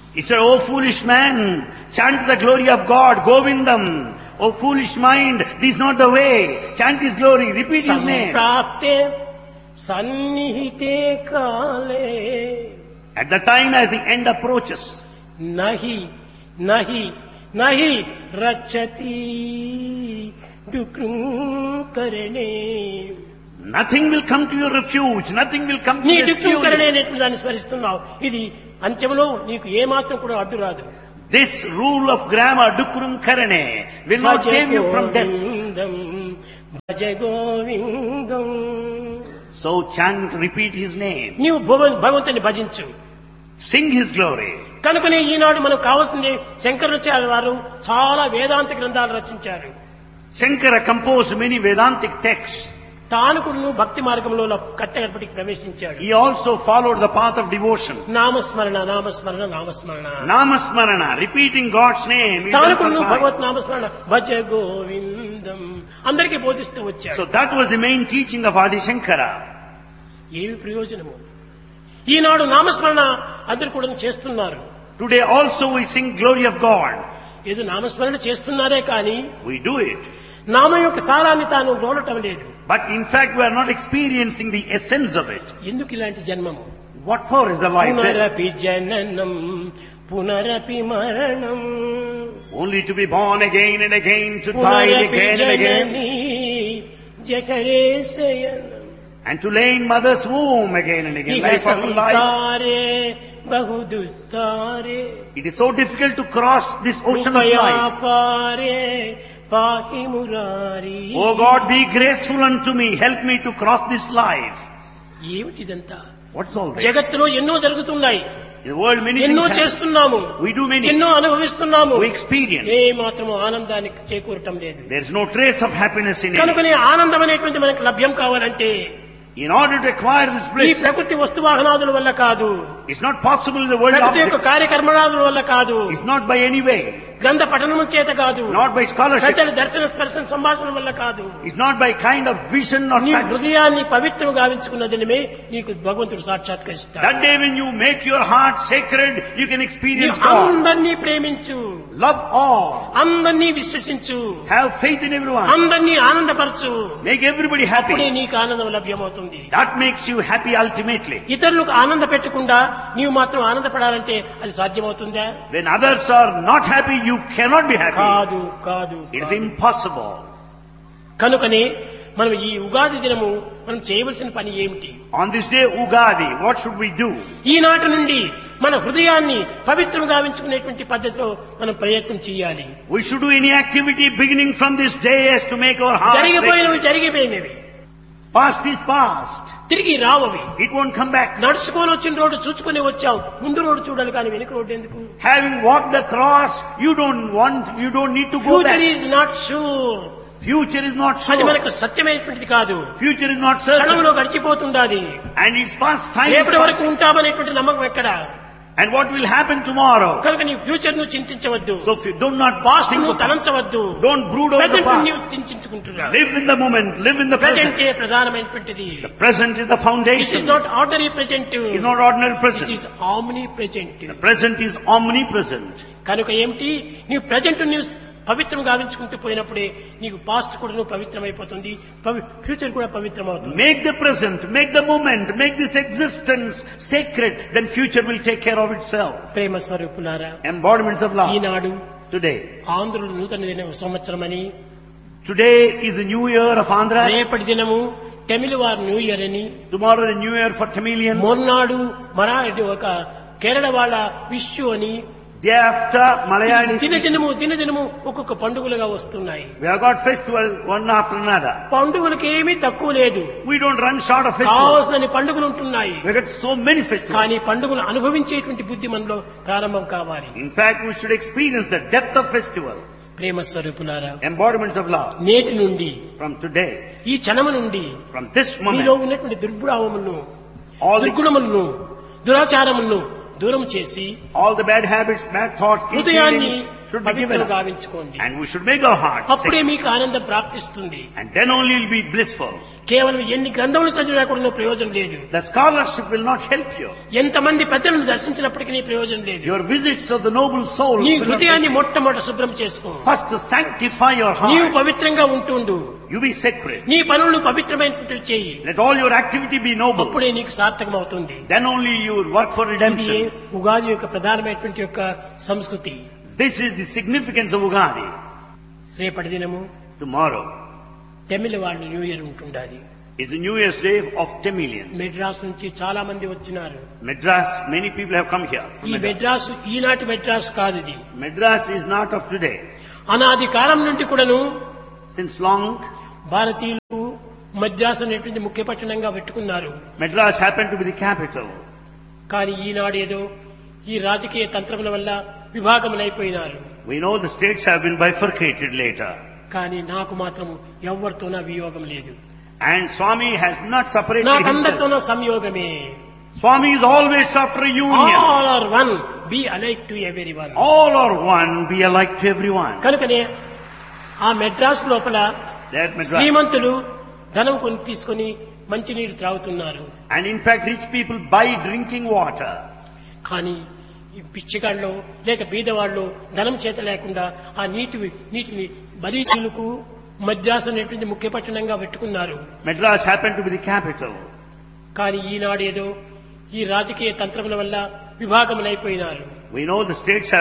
He said, Oh foolish man, chant the glory of God, Govindam. Oh foolish mind, this is not the way. Chant His glory, repeat His name. సంప్రాప్తే సన్నిహితే కాలే At the time as the end approaches, నహి నహి నహి రచ్చతి డుకృంకరణే nothing will come to your refuge, nothing will come to నీ rescue డుకృంకరణే you. అనేటువంటి దాన్ని స్మరిస్తున్నావు ఇది అంత్యంలో నీకు ఏమాత్రం కూడా అడ్డు రాదు This rule of grammar, Dukkurum Karane, will not భజ save you from death. గోవిందం భజ గోవిందం So chant, repeat His name, నీవు భువ- భగవంతుని భజించు sing His glory. కనుకనే ఈనాడు మనకు కావాల్సింది శంకరాచార్య వారు చాలా వేదాంత గ్రంథాలు రచించారు Shankara composed many Vedantic texts. తాను కూడా భక్తి మార్గంలో కట్టగడపటికి ప్రవేశించాడు He also followed the path of devotion. నామస్మరణ నామస్మరణ నామస్మరణ Namasmarana, repeating God's name. is తాను కూడా emphasized. భగవత్ నామస్మరణ భజ గోవిందం అందరికీ బోధిస్తూ వచ్చాడు So that was the main teaching of Adi Shankara. ఏమి ప్రయోజనము ఈనాడు నామస్మరణ అందరు కూడా చేస్తున్నారు Today also we sing glory of God. ఏదో నామస్మరణ చేస్తున్నారే కానీ We do it. నామం యొక్క సారాన్ని తాను చూడటం లేదు But in fact we are not experiencing the essence of it. ఎందుకు ఇలాంటి జన్మము What for is the life? then? పునరపి జననం పునరపి మరణం Only to be born again and again, to die పునరపి again and again, Janani జఠరే శయనం and to lay in mother's womb again and again. ఇహ Life after life. సంసారే బహు దుస్తారే It is so difficult to cross this ocean of life. ఉపయాపారే పాహి Murari Oh God, be graceful unto me. Help me to cross this life. ఏమిటిదంతా What's all this? జగత్తులో ఎన్నో జరుగుతున్నాయి In the world many ఎన్నో things happen. చేస్తున్నాము We do many. ఎన్నో అనుభవిస్తున్నాము We experience. ఏ మాత్రము ఆనందానికి చేకూరటం లేదు There is no trace of happiness in it. కనుకనే ఆనందం అనేటువంటి మనకు లభ్యం కావాలంటే In order to acquire this ఈ bliss, ప్రకృతి వస్తు వాహనాదుల వల్ల కాదు it's not possible in the world of ప్రకృతి యొక్క కార్యకర్మణాదుల వల్ల కాదు It's not by any way. గ్రంథ పఠనం చేత కాదు Not by scholarship. పెద్దల దర్శన స్పర్శన సంభాషణ వల్ల కాదు It's not by kind of vision or నీ touch. హృదయాన్ని పవిత్రం గావించుకున్న దినమే నీకు భగవంతుడు సాక్షాత్కరిస్తాడు That day when you make your heart sacred, you can experience నీవు God. అందరినీ ప్రేమించు Love all. అందరినీ విశ్వసించు Have faith in everyone. అందరినీ ఆనందపరచు Make everybody అప్పుడే happy. నీకు ఆనందం లభ్యమవుతుంది That makes you happy ultimately. ఇతరులకు ఆనంద పెట్టకుండా నీవు మాత్రం ఆనందపడాలంటే అది సాధ్యమవుతుందా When others are not happy, you cannot be happy. కాదు కాదు It is కాదు. impossible. కనుకనే మనం ఈ ఉగాది దినము మనం చేయవలసిన పని ఏమిటి On this day, Ugadi, what should we do? ఈనాటి నుండి మన హృదయాన్ని పవిత్రం గావించుకునేటువంటి పద్ధతిలో మనం ప్రయత్నం చేయాలి We should do any activity beginning from this day as to make our heart జరిగిపోయినవి sacred. జరిగిపోయినవి Past is past. తిరిగి రావవి It won't come back. నడుచుకొని వచ్చిన రోడ్డు చూసుకొని వచ్చావు ముందు రోడ్డు చూడాలి కానీ వెనుక రోడ్డు ఎందుకు Having walked the cross, you don't want, you don't need to go future back. Is not sure Future is not అది sure. మనకు సత్యమైనటువంటిది కాదు Future is not క్షణంలో certain. గడిచిపోతుండాలి And it's past time. is రేపటి వరకు past. ఉంటామనేటువంటి నమ్మకం ఎక్కడ And what will happen tomorrow? కనుక నీ ఫ్యూచర్ నువ్వు చింతించవద్దు So if you do not past think నువ్వు of, తలంచవద్దు don't brood over the present past. నీవు చింతించుకుంటున్నావు Live in the moment, live in the present. ప్రజెంటే ప్రధానమైనటువంటిది The present is the this foundation. Is not ordinary present It's not ordinary this present. Is omnipresent The present is omnipresent. కనుక ఏమిటి నీవు present నీవు పవిత్రం గావించుకుంటూ పోయినప్పుడే నీకు past కూడా నువ్వు పవిత్రమైపోతుంది future కూడా పవిత్రమవుతుంది Make the present, make the moment, make this existence sacred, then future will take care of itself. ప్రేమ స్వరూపులారా Embodiments of love. Eenadu Today. ఆంధ్రులు నూతన దిన సంవత్సరం అని Today is the new year of Andhra. రేపటి దినము తమిళ వారు న్యూ ఇయర్ అని Tomorrow the new year for Tamilians. మొన్నాడు మరాఠీ ఒక కేరళ వాళ్ళ విషు అని Day after Malayalis. దినదినము దినదినము ఒక్కొక్క పండుగలుగా వస్తున్నాయి We have got festival one after another. పండుగలకు ఏమీ తక్కువ లేదు We don't run short of festivals. కావాల్సిన పండుగలు ఉంటున్నాయి We got so many festivals. కానీ పండుగలు అనుభవించేటువంటి బుద్ధి మనలో ప్రారంభం కావాలి In fact, we should experience the depth of festival. ప్రేమ స్వరూపులారా Embodiments of love. నేటి నుండి From today, ఈ క్షణము నుండి from this మీలో moment, ఉన్నటువంటి దుర్భావములను all the, దుర్గుణములను దురాచారములను దూరం చేసి all the bad habits, bad thoughts, హృదయాన్ని feelings, should be given పవిత్రం up. గావించుకోండి And we should make our hearts అప్పుడే sacred. మీకు ఆనందం ప్రాప్తిస్తుంది And then only you'll be blissful. కేవలం ఎన్ని గ్రంథములు చదివినా కూడా ప్రయోజనం లేదు The scholarship will not help you. ఎంతమంది పెద్దలను దర్శించినప్పటికీ నీ ప్రయోజనం లేదు Your visits of the noble souls నీ will not హృదయాన్ని help you. మొట్టమొదట శుభ్రం చేసుకో First to sanctify your నీవు heart. పవిత్రంగా ఉంటుండు You be sacred. నీ పనులు పవిత్రమైనటువంటి చేయి Let all your activity be noble. అప్పుడే నీకు సార్థకం అవుతుంది Then only you will work for ఇది redemption. ఉగాది యొక్క ప్రధానమైనటువంటి యొక్క సంస్కృతి This is the significance of Ugadi. రేపటి దినము Tomorrow తమిళ వాళ్ళు న్యూ ఇయర్ ఉంటుండాలి is the New Year's Day of Tamilians. Madras నుంచి చాలా మంది వచ్చినారు Madras, many people have come here. from ఈ Madras. మెడ్రాస్ ఈనాటి మెడ్రాస్ కాదు ఇది Madras is not of today. అనాది కాలం నుండి కూడాను Since long, భారతీయులు మద్రాస్ అనేటువంటి ముఖ్య పట్టణంగా పెట్టుకున్నారు Madras happened to be the capital. కానీ ఈనాడు ఏదో ఈ రాజకీయ తంత్రముల వల్ల విభాగములైపోయినారు We know the states have been bifurcated later. కానీ నాకు మాత్రం ఎవరితోనా వియోగం లేదు And Swami has not separated himself. నాకందరితోనూ సంయోగమే Swami is always after union. All are one be alike to everyone All are one, be alike to everyone. కనుకనే ఆ మెడ్రాస్ లోపల That Madras. శ్రీమంతులు ధనం కొని తీసుకొని మంచినీరు త్రాగుతున్నారు And in fact, rich people buy drinking water. కానీ ఈ పిచ్చిగాళ్ళు లేక బీదవాళ్ళు ధనం చేత లేకుండా ఆ నీటి నీటిని బలీజులకు మద్రాసు అనేటువంటి ముఖ్య పట్టణంగా పెట్టుకున్నారు Madras happened to be the capital. కానీ ఈనాడు ఏదో ఈ రాజకీయ తంత్రముల వల్ల విభాగములైపోయినారు We know the states have